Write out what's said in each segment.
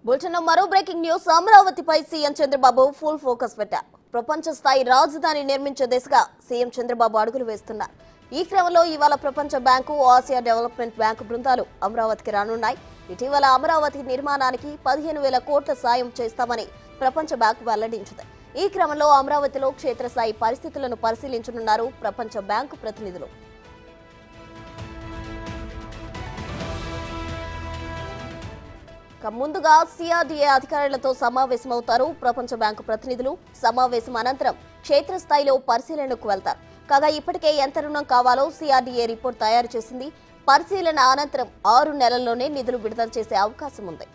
bulletin మరో breaking news అమరావతిపై CM Chandrababu full focus పెట్టారు ప్రపంచ స్థాయి రాజధాని నిర్మించే దిశగా సీఎం చంద్రబాబు అడుగులు వేస్తున్నారు ఈ క్రమంలో ఇవాళ ప్రపంచ బ్యాంకు ఆసియా డెవలప్మెంట్ బ్యాంకు బృందాలు అమరావతికి రానున్నాయి ఇటీవల అమరావతి నిర్మాణానికి పదిహేను వేల కోట్ల సాయం చేస్తామని ప్రపంచ బ్యాంకు వెల్లడించింది ఈ క్రమంలో అమరావతిలో క్షేత్రస్థాయి పరిస్థితులను పరిశీలించనున్నారు ప్రపంచ బ్యాంకు ప్రతినిధులు ఇక ముందుగా సిఆర్డీఏ అధికారులతో సమావేశమవుతారు ప్రపంచ బ్యాంకు ప్రతినిధులు సమావేశం అనంతరం క్షేత్రస్థాయిలో పరిశీలనకు వెళ్తారు కాగా ఇప్పటికే ఎంత రుణం కావాలో సిఆర్డీఏ రిపోర్ట్ తయారు చేసింది పరిశీలన అనంతరం ఆరు నెలల్లోనే నిధులు విడుదల చేసే అవకాశం ఉంది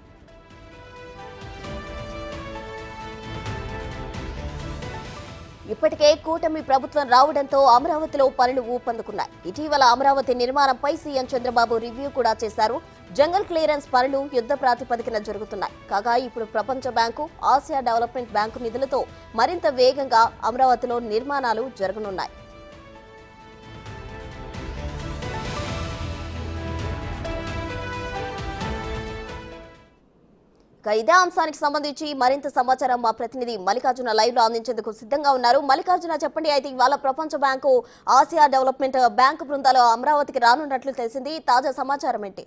ఇప్పటికే కూటమి ప్రభుత్వం రావడంతో అమరావతిలో పనులు ఊపందుకున్నాయి ఇటీవల అమరావతి నిర్మాణంపై సీఎం చంద్రబాబు రివ్యూ కూడా చేశారు జంగల్ క్లియరెన్స్ పనులు యుద్ధ ప్రాతిపదికన జరుగుతున్నాయి కాగా ఇప్పుడు ప్రపంచ బ్యాంకు ఆసియా డెవలప్మెంట్ బ్యాంకు నిధులతో మరింత వేగంగా అమరావతిలో నిర్మాణాలు జరగనున్నాయి ఇక ఇదే అంశానికి సంబంధించి మరింత సమాచారం మా ప్రతినిధి మల్లికార్జున లైవ్ లో అందించేందుకు సిద్ధంగా ఉన్నారు మల్లికార్జున చెప్పండి అయితే ఇవాళ ప్రపంచ బ్యాంకు ఆసియా డెవలప్మెంట్ బ్యాంకు బృందాలు అమరావతికి రానున్నట్లు తెలిసింది తాజా సమాచారం ఏంటి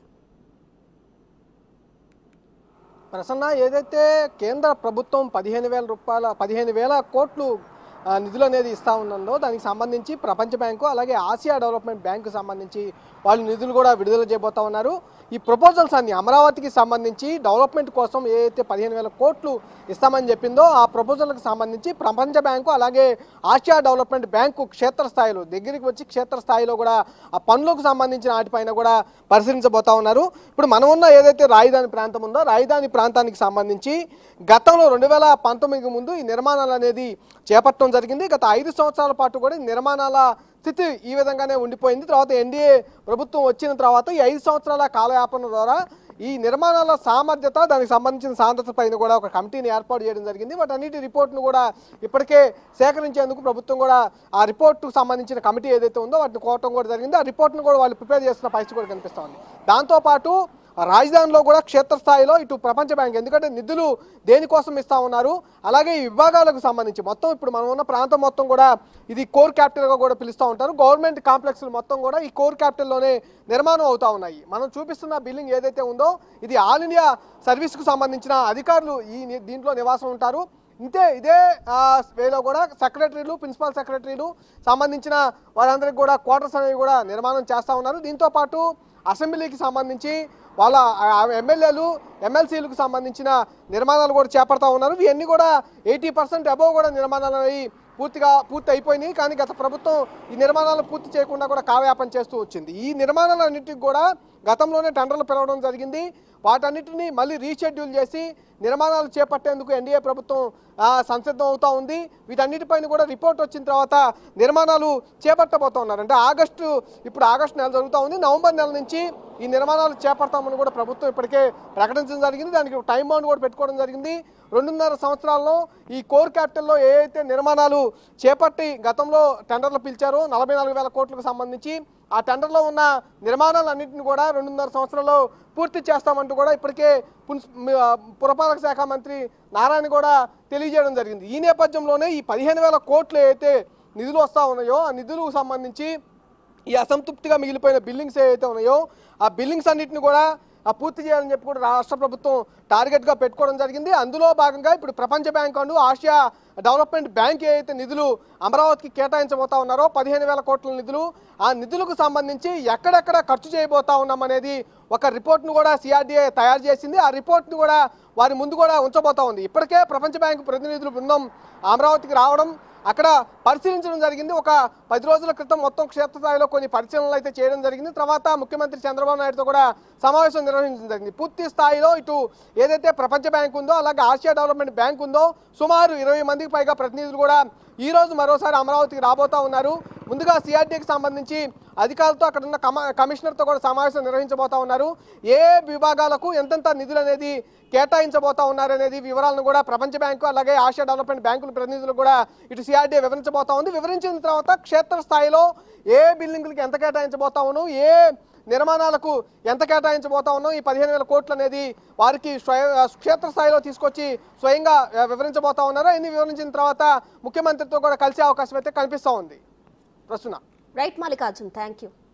ప్రసన్న ఏదైతే కేంద్ర ప్రభుత్వం పదిహేను వేల రూపాయల పదిహేను వేల కోట్లు ఆ, నిధులు అనేది ఇస్తా ఉన్నదో దానికి సంబంధించి ప్రపంచ బ్యాంకు అలాగే ఆసియా డెవలప్మెంట్ బ్యాంకు సంబంధించి వాళ్ళు నిధులు కూడా విడుదల చేయబోతా ఉన్నారు ఈ ప్రపోజల్స్ అన్ని అమరావతికి సంబంధించి డెవలప్మెంట్ కోసం ఏదైతే పదిహేను వేల కోట్లు ఇస్తామని చెప్పిందో ఆ ప్రపోజల్కి సంబంధించి ప్రపంచ బ్యాంకు అలాగే ఆసియా డెవలప్మెంట్ బ్యాంకు క్షేత్రస్థాయిలో దగ్గరికి వచ్చి క్షేత్రస్థాయిలో కూడా ఆ పనులకు సంబంధించిన వాటిపైన కూడా పరిశీలించబోతా ఉన్నారు ఇప్పుడు మనం ఉన్న ఏదైతే రాజధాని ప్రాంతం ఉందో రాజధాని ప్రాంతానికి సంబంధించి గతంలో రెండు వేల పంతొమ్మిదికి ముందు ఈ నిర్మాణాలు అనేది చేపట్టడం జరిగింది గత ఐదు సంవత్సరాల పాటు కూడా ఈ నిర్మాణాల స్థితి ఈ విధంగానే ఉండిపోయింది తర్వాత ఎన్డీఏ ప్రభుత్వం వచ్చిన తర్వాత ఈ ఐదు సంవత్సరాల కాలయాపన ద్వారా ఈ నిర్మాణాల సామర్థ్యత దానికి సంబంధించిన సాంద్రత పైన కూడా ఒక కమిటీని ఏర్పాటు చేయడం జరిగింది వాటన్నిటి రిపోర్ట్ను కూడా ఇప్పటికే సేకరించేందుకు ప్రభుత్వం కూడా ఆ రిపోర్టుకు సంబంధించిన కమిటీ ఏదైతే ఉందో వాటిని కోరటం కూడా జరిగింది ఆ రిపోర్ట్ను కూడా వాళ్ళు ప్రిపేర్ చేస్తున్న పరిస్థితి కూడా కనిపిస్తూ ఉంది దాంతోపాటు రాజధానిలో కూడా క్షేత్రస్థాయిలో ఇటు ప్రపంచ బ్యాంక్ ఎందుకంటే నిధులు దేనికోసం ఇస్తా ఉన్నారు అలాగే ఈ విభాగాలకు సంబంధించి మొత్తం ఇప్పుడు మనం ఉన్న ప్రాంతం మొత్తం కూడా ఇది కోర్ క్యాపిటల్గా కూడా పిలుస్తూ ఉంటారు గవర్నమెంట్ కాంప్లెక్స్లు మొత్తం కూడా ఈ కోర్ క్యాపిటల్లోనే నిర్మాణం అవుతా ఉన్నాయి మనం చూపిస్తున్న బిల్డింగ్ ఏదైతే ఉందో ఇది ఆల్ ఇండియా సర్వీస్కు సంబంధించిన అధికారులు ఈ ని- దీంట్లో నివాసం ఉంటారు ఇంతే ఇదే ఆ, వేలో కూడా సెక్రటరీలు ప్రిన్సిపల్ సెక్రటరీలు సంబంధించిన వారందరికీ కూడా క్వార్టర్స్ అనేవి కూడా నిర్మాణం చేస్తూ ఉన్నారు దీంతో పాటు అసెంబ్లీకి సంబంధించి వాళ్ళ ఎమ్మెల్యేలు ఎమ్మెల్సీలకు సంబంధించిన నిర్మాణాలు కూడా చేపడతా ఉన్నారు ఇవన్నీ కూడా ఎయిటీ పర్సెంట్ అబోవ్ కూడా నిర్మాణాలు అనేవి పూర్తిగా పూర్తి అయిపోయినాయి కానీ గత ప్రభుత్వం ఈ నిర్మాణాలు పూర్తి చేయకుండా కూడా కావ్యాపన చేస్తూ వచ్చింది ఈ నిర్మాణాలన్నింటికి కూడా గతంలోనే టెండర్లు పిలవడం జరిగింది వాటన్నిటిని మళ్ళీ రీషెడ్యూల్ చేసి నిర్మాణాలు చేపట్టేందుకు ఎన్డీఏ ప్రభుత్వం ఆ, సంసిద్ధం అవుతా ఉంది వీటన్నిటిపైన కూడా రిపోర్ట్ వచ్చిన తర్వాత నిర్మాణాలు చేపట్టబోతా ఉన్నారు అంటే ఆగస్టు ఇప్పుడు ఆగస్టు నెల జరుగుతూ ఉంది నవంబర్ నెల నుంచి ఈ నిర్మాణాలు చేపడతామని కూడా ప్రభుత్వం ఇప్పటికే ప్రకటించడం జరిగింది దానికి టైం బౌండ్ కూడా పెట్టుకోవడం జరిగింది రెండున్నర సంవత్సరాల్లో ఈ కోర్ క్యాపిటల్లో ఏ అయితే నిర్మాణాలు చేపట్టి గతంలో టెండర్లు పిలిచారో నలభై నాలుగు వేల కోట్లకు సంబంధించి ఆ టెండర్లో ఉన్న నిర్మాణాలన్నింటిని కూడా రెండున్నర సంవత్సరాల్లో పూర్తి చేస్తామంటూ కూడా ఇప్పటికే పున్స్- మ- ఆ, పురపాలక శాఖ మంత్రి నారాయణ కూడా తెలియజేయడం జరిగింది ఈ నేపథ్యంలోనే ఈ పదిహేను వేల కోట్లు అయితే నిధులు వస్తూ ఉన్నాయో ఆ నిధులకు సంబంధించి ఈ అసంతృప్తిగా మిగిలిపోయిన బిల్డింగ్స్ ఏవైతే ఉన్నాయో ఆ బిల్డింగ్స్ అన్నింటిని కూడా ఆ పూర్తి చేయాలని చెప్పి కూడా రాష్ట్ర ప్రభుత్వం టార్గెట్గా పెట్టుకోవడం జరిగింది అందులో భాగంగా ఇప్పుడు ప్రపంచ bank and Asia development bank ఏదైతే నిధులు అమరావతికి కేటాయించబోతా ఉన్నారో పదిహేను వేల కోట్ల నిధులు ఆ నిధులకు సంబంధించి ఎక్కడెక్కడ ఖర్చు చేయబోతా ఉన్నాం అనేది ఒక రిపోర్ట్ను కూడా సిఆర్డీఏ తయారు చేసింది ఆ రిపోర్ట్ను కూడా వారి ముందు కూడా ఉంచబోతా ఉంది ఇప్పటికే ప్రపంచ బ్యాంకు ప్రతినిధులు బృందం అమరావతికి రావడం అక్కడ పరిశీలించడం జరిగింది ఒక పది రోజుల క్రితం మొత్తం క్షేత్రస్థాయిలో కొన్ని పరిశీలనలు అయితే చేయడం జరిగింది తర్వాత ముఖ్యమంత్రి చంద్రబాబు నాయుడుతో కూడా సమావేశం నిర్వహించడం జరిగింది పూర్తి స్థాయిలో ఇటు ఏదైతే ప్రపంచ బ్యాంక్ ఉందో అలాగే ఆసియా డెవలప్మెంట్ బ్యాంక్ ఉందో సుమారు ఇరవై మందికి పైగా ప్రతినిధులు కూడా ఈ రోజు మరోసారి అమరావతికి రాబోతా ఉన్నారు ముందుగా సిఆర్డీకి సంబంధించి అధికారులతో అక్కడ ఉన్న కమ కమిషనర్తో కూడా సమావేశం నిర్వహించబోతా ఉన్నారు ఏ విభాగాలకు ఎంతెంత నిధులు అనేది కేటాయించబోతా ఉన్నారు అనేది వివరాలను కూడా ప్రపంచ బ్యాంకు అలాగే ఆసియా డెవలప్మెంట్ బ్యాంకుల ప్రతినిధులు కూడా ఇటు సిఆర్డీఏ వివరించబోతా ఉంది వివరించిన తర్వాత క్షేత్రస్థాయిలో ఏ బిల్డింగులకి ఎంత కేటాయించబోతా ఉన్నాం ఏ నిర్మాణాలకు ఎంత కేటాయించబోతా ఉన్నాం ఈ పదిహేను వేల కోట్లు అనేది వారికి స్వయం క్షేత్రస్థాయిలో తీసుకొచ్చి స్వయంగా ఆ, వివరించబోతా ఉన్నారో ఇన్ని వివరించిన తర్వాత ముఖ్యమంత్రితో కూడా కలిసే అవకాశం అయితే కనిపిస్తూ ఉంది ప్రస్తుతం రైట్ మల్లికార్జున్ థ్యాంక్ యూ